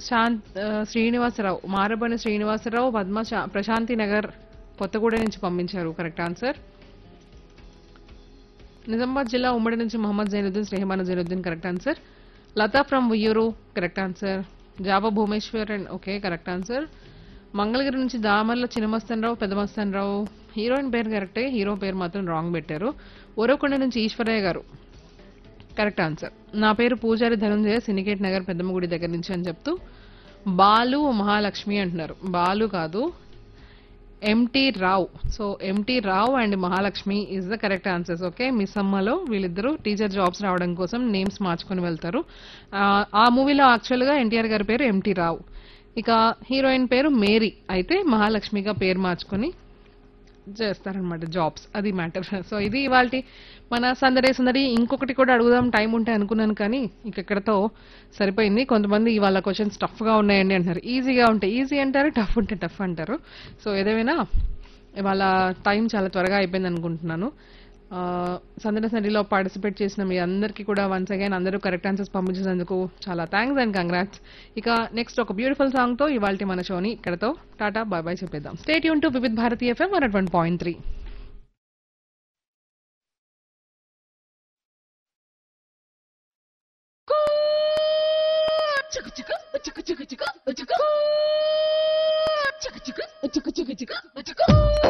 శాంత్ ఆ, శ్రీనివాసరావు మారబని శ్రీనివాసరావు పద్మ శా- ప్రశాంతి నగర్ కొత్తగూడెం నుంచి పంపించారు కరెక్ట్ ఆన్సర్ నిజామాబాద్ జిల్లా ఉమ్మడి నుంచి మొహమ్మద్ జైనుద్దీన్ స్నేహమాన Zainuddin correct answer Latha from Uyyuru correct answer Jaba Bhumeshwar and okay correct answer Mangalagiri నుంచి దామర్ల చిన్నమస్తన్ పెద్దమస్తన్ రావు హీరోయిన్ పేరు కరెక్టే హీరో పేరు మాత్రం రాంగ్ పెట్టారు ఓరవకొండ నుంచి ఈశ్వరయ్య గారు కరెక్ట్ ఆన్సర్ నా పేరు పూజారి ధనంజయ సిండికేట్ నగర్ పెద్దమ్మగుడి దగ్గర నుంచి అని చెప్తూ బాలు మహాలక్ష్మి అంటున్నారు బాలు కాదు MT Rao so MT Rao and Mahalakshmi is the correct answers okay miss అమ్మలో వీళ్ళిద్దరూ టీచర్ జాబ్స్ రావడం కోసం నేమ్స్ మార్చుకొని వెళ్తారు ఆ, ఆ మూవీలో యాక్చువల్గా ఎన్టీఆర్ గారి పేరు ఎంటీ రావ్ ఇక హీరోయిన్ పేరు మేరీ అయితే మహాలక్ష్మిగా పేరు మార్చుకొని చేస్తారనమాట జాబ్స్ అది మ్యాటర్ సో ఇది ఇవాళ మన సందడే సందడి ఇంకొకటి కూడా అడుగుదాం టైం ఉంటే అనుకున్నాను కానీ ఇంక ఇక్కడతో సరిపోయింది కొంతమంది ఇవాళ క్వశ్చన్స్ టఫ్గా ఉన్నాయండి అంటారు ఈజీగా ఉంటాయి ఈజీ అంటారు టఫ్ ఉంటే టఫ్ అంటారు సో ఏదేమైనా ఇవాళ టైం చాలా త్వరగా అయిపోయింది అనుకుంటున్నాను ఆ, సందడి సందడిలో పార్టిసిపేట్ చేసిన మీ అందరికీ కూడా వన్స్ అగైన్ అందరూ కరెక్ట్ ఆన్సర్స్ పంపించినందుకు చాలా థ్యాంక్స్ అండ్ కంగ్రాట్స్ ఇక నెక్స్ట్ ఒక బ్యూటిఫుల్ సాంగ్ తో ఇవాళ మన షోని ఇక్కడతో టాటా బాయ్ బాయ్ చెప్పేద్దాం స్టేట్ యూన్ to Vividh Bharati FM one one point three చిక్కు చిక్కు చిక్కు చిక్కు చిక్కు చిక్కు చిక్కు చిక్కు చిక్కు చిక్కు చిక్కు చిక్కు